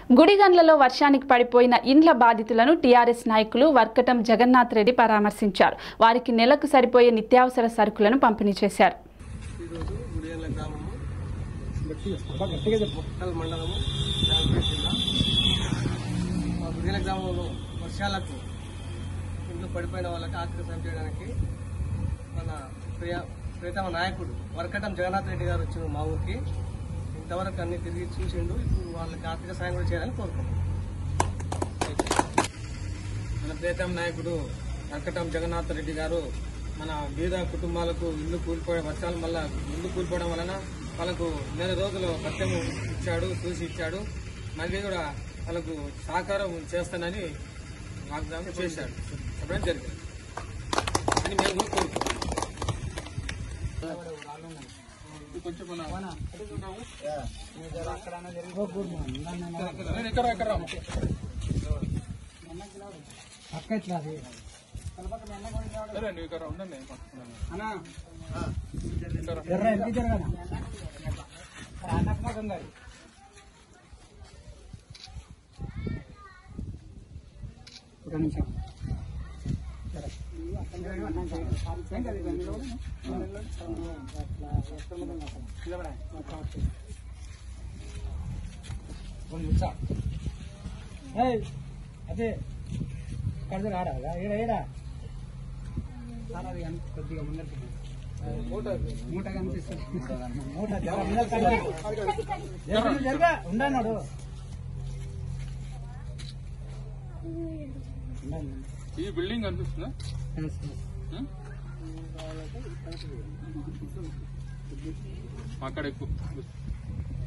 గుడిగండ్లలో వర్షానికి పడిపోయిన ఇండ్ల బాధితులను టీఆర్ఎస్ నాయకులు వర్కటం జగన్నాథ్ రెడ్డి పరామర్శించారు వారికి నెలకు సరిపోయే నిత్యావసర సరుకులను పంపిణీ చేశారు ఈరోజు గుడియల్ల గ్రామము మొక్కల్ మండలము జాన్పేట జిల్లా మా గుడియల గ్రామంలో వర్షాలకు ఇంట్లో పడిపోయిన వాళ్ళకి ఆర్థిక సాయం చేయడానికి మన ప్రియ ప్రియతమ నాయకుడు వరకటం జగన్నాథ్ రెడ్డి గారు వచ్చిన మా ఊరికి ఇంతవరకు అన్ని తిరిగి చూసిండు ఇప్పుడు వాళ్ళకి ఆర్థిక సాయం కూడా చేయాలని కోరుకుంటున్నాం మన ప్రీతం నాయకుడు వెంకటం జగన్నాథ్ రెడ్డి గారు మన బీద కుటుంబాలకు ఇల్లు కూలిపోయే వర్షాల వల్ల ఇల్లు కూలిపోవడం వలన వాళ్ళకు నెల రోజులు పత్యము ఇచ్చాడు చూసి ఇచ్చాడు మళ్ళీ కూడా వాళ్ళకు సహకారం చేస్తానని వాగ్దానం చేశాడు చెప్పడం జరిగింది అని మేము కూడా కోరుకుంటున్నాం కొంచెం మన- ఇక్కడ ఇక్కడ రాము. సరే నువ్వు ఇక్కడ ఉండండి నేను పట్టుకున్నాను. అదే కడదు రాడా ఏడా ఏడా కొద్దిగా ముందరికి మూట కనిపిస్తుంది మూట జర ముందరికి కడగండి. జరగ, జరగ, ఉండన్నాడు ఉండండి. ఈ బిల్డింగ్ కనిపిస్తుందా ఉం? అక్కడ ఎక్కువ